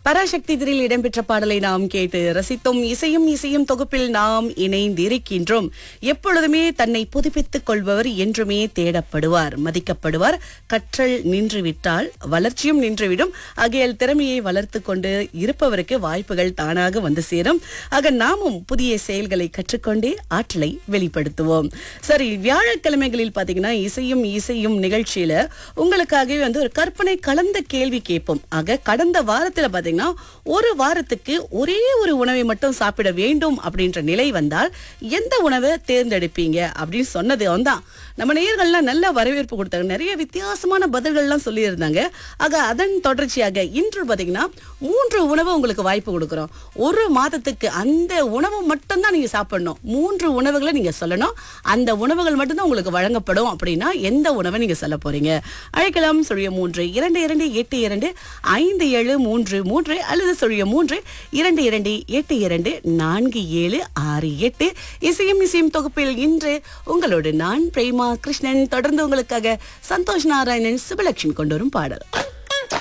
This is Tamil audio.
பராசக்தி திரியில் இடம்பெற்ற பாடலை நாம் கேட்டு ரசித்தோம் இசையும் இசையும் தொகுப்பில் நாம் இணைந்திருக்கின்றோம் எப்பொழுதுமே தன்னை புதுப்பித்துக் கொள்பவர் என்றுமே தேடப்படுவார் மதிக்கப்படுவார் கற்றல் நின்றுவிட்டால் வளர்ச்சியும் நின்றுவிடும் ஆகையால் திறமையை வளர்த்து கொண்டு இருப்பவருக்கு வாய்ப்புகள் தானாக வந்து சேரும் ஆக நாமும் புதிய செயல்களை கற்றுக்கொண்டே ஆற்றலை வெளிப்படுத்துவோம் சரி வியாழக்கிழமைகளில் பாத்தீங்கன்னா இசையும் இசையும் நிகழ்ச்சியில உங்களுக்காகவே வந்து ஒரு கற்பனை கலந்த கேள்வி கேட்போம் ஆக கடந்த வாரத்துல பாத்தீங்கன்னா ஒரு வாரத்துக்கு ஒரே ஒரு உணவை மட்டும் சாப்பிட வேண்டும் அப்படின்ற நிலை வந்தால் எந்த உணவை தேர்ந்தெடுப்பீங்க அப்படின்னு சொன்னது தான் நம்ம நேயர்கள்லாம் நல்ல வரவேற்பு கொடுத்தாங்க நிறைய வித்தியாசமான பதில்கள்லாம் சொல்லியிருந்தாங்க ஆக அதன் தொடர்ச்சியாக இன்று பாத்தீங்கன்னா மூன்று உணவு உங்களுக்கு வாய்ப்பு கொடுக்குறோம் ஒரு மாதத்துக்கு அந்த உணவு மட்டும்தான் நீங்க சாப்பிடணும் மூன்று உணவுகளை நீங்க சொல்லணும் அந்த உணவுகள் மட்டும்தான் உங்களுக்கு வழங்கப்படும் அப்படின்னா எந்த உணவை நீங்க சொல்ல போறீங்க அழைக்கலாம் சொல்லிய மூன்று இரண்டு இரண்டு எட்டு இரண்டு ஐந்து ஏழு மூன்று மூன்று அல்லது சொல்லிய மூன்று இரண்டு இரண்டு எட்டு இரண்டு நான்கு ஏழு ஆறு எட்டு இசையும் இசையும் தொகுப்பில் இன்று உங்களோடு நான் பிரேமா கிருஷ்ணன் தொடர்ந்து உங்களுக்காக சந்தோஷ் நாராயணன் சுபலட்சுமி கொண்டு வரும் பாடல்